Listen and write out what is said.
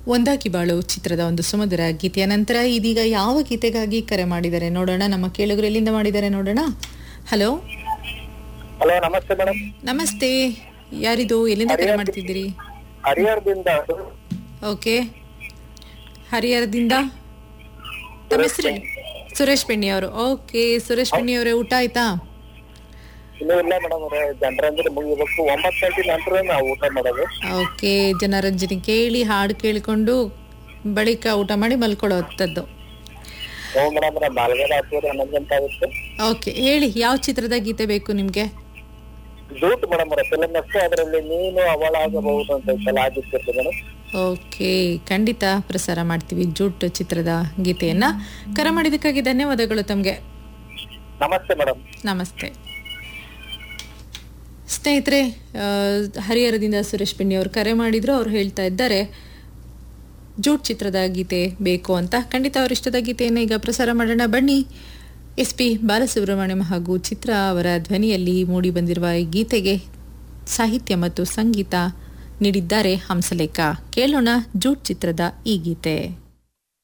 ಒಂದಾಗಿ ಬಾಳು ಚಿತ್ರದ ಒಂದು ಸುಮಧುರ ಗೀತೆಯ ನಂತರ ಇದೀಗ ಯಾವ ಗೀತೆಗಾಗಿ ಕರೆ ಮಾಡಿದ್ದಾರೆ ನೋಡೋಣ ನಮ್ಮ ಕೇಳುಗರು ಎಲ್ಲಿಂದ ಮಾಡಿದ್ದಾರೆ ನೋಡೋಣ ಹಲೋ ಹಲೋ ನಮಸ್ತೆ ಮೇಡಮ್ ನಮಸ್ತೆ ಯಾರಿದು ಎಲ್ಲಿಂದ ಕರೆ ಮಾಡ್ತಿದ್ದೀರಿ ಹರಿಹರದಿಂದ ಓಕೆ ಹರಿಹರದಿಂದ ತಮ್ಮ ಹೆಸರು ಹೇಳಿ? ಸುರೇಶ್ ಬೆಣ್ಣಿ ಅವರು ಓಕೆ ಸುರೇಶ್ ಬೆಣ್ಣಿ ಅವರೇ ಊಟ ಆಯ್ತಾ ಇನ್ನೂ ಇಲ್ಲ ಮೇಡಮ್ ಅವರೇ ಜನರಂಜನೆ ಮುಗಿಬೇಕು ಒಂಬತ್ತು ಗಂಟೆ ನಂತರ ನಾವು ಊಟ ಮಾಡೋದು ಓಕೆ ಜನರಂಜನೆ ಕೇಳಿ ಹಾಡು ಕೇಳಿಕೊಂಡು ಬಳಿಕ ಊಟ ಮಾಡಿ ಮಲ್ಕೊಳ್ಳೋವಂಥದ್ದು ಹ್ಞೂ ಮೇಡಮ್ ಅವರೇ ನಾಲ್ಗೈದು ಹತ್ತುವರೆ ಹನ್ನೊಂದು ಗಂಟೆ ಆಗುತ್ತೆ ಓಕೆ ಹೇಳಿ ಯಾವ ಚಿತ್ರದ ಗೀತೆ ಬೇಕು ನಿಮಗೆ ಜೂಟ್ ಮೇಡಮ್ ಅವರೇ ಫಿಲಮ್ ಅಷ್ಟೇ ಅದರಲ್ಲಿ ನೀನು ಅವಳಾಗಬಹುದು ಅಂತ ಐತಲ್ಲ ಆಗಿರ್ತಿತ್ತು ಮೇಡಮ್ ಓಕೆ ಖಂಡಿತ ಪ್ರಸಾರ ಮಾಡ್ತೀವಿ ಜೂಟ್ ಚಿತ್ರದ ಗೀತೆಯನ್ನ ಕರೆ ಮಾಡಿದ್ದಕ್ಕಾಗಿ ಧನ್ಯವಾದಗಳು ತಮಗೆ ನಮಸ್ತೆ ಮೇಡಮ್ ನಮಸ್ತೆ ಸ್ನೇಹಿತರೆ ಆ, ಹರಿಹರದಿಂದ ಸುರೇಶ್ ಬೆಣ್ಣಿ ಅವರು ಕರೆ ಮಾಡಿದ್ರು ಅವ್ರು ಹೇಳ್ತಾ ಇದ್ದಾರೆ ಜೂಟ್ ಚಿತ್ರದ ಗೀತೆ ಬೇಕು ಅಂತ ಖಂಡಿತ ಅವ್ರ ಇಷ್ಟದ ಗೀತೆಯನ್ನು ಈಗ ಪ್ರಸಾರ ಮಾಡೋಣ ಬನ್ನಿ ಎಸ್ ಪಿ ಬಾಲಸುಬ್ರಹ್ಮಣ್ಯಂ ಹಾಗೂ ಚಿತ್ರ ಅವರ ಧ್ವನಿಯಲ್ಲಿ ಮೂಡಿ ಬಂದಿರುವ ಈ ಗೀತೆಗೆ ಸಾಹಿತ್ಯ ಮತ್ತು ಸಂಗೀತ ನೀಡಿದ್ದಾರೆ ಹಂಸಲೇಖ ಕೇಳೋಣ ಜೂಟ್ ಚಿತ್ರದ ಈ ಗೀತೆ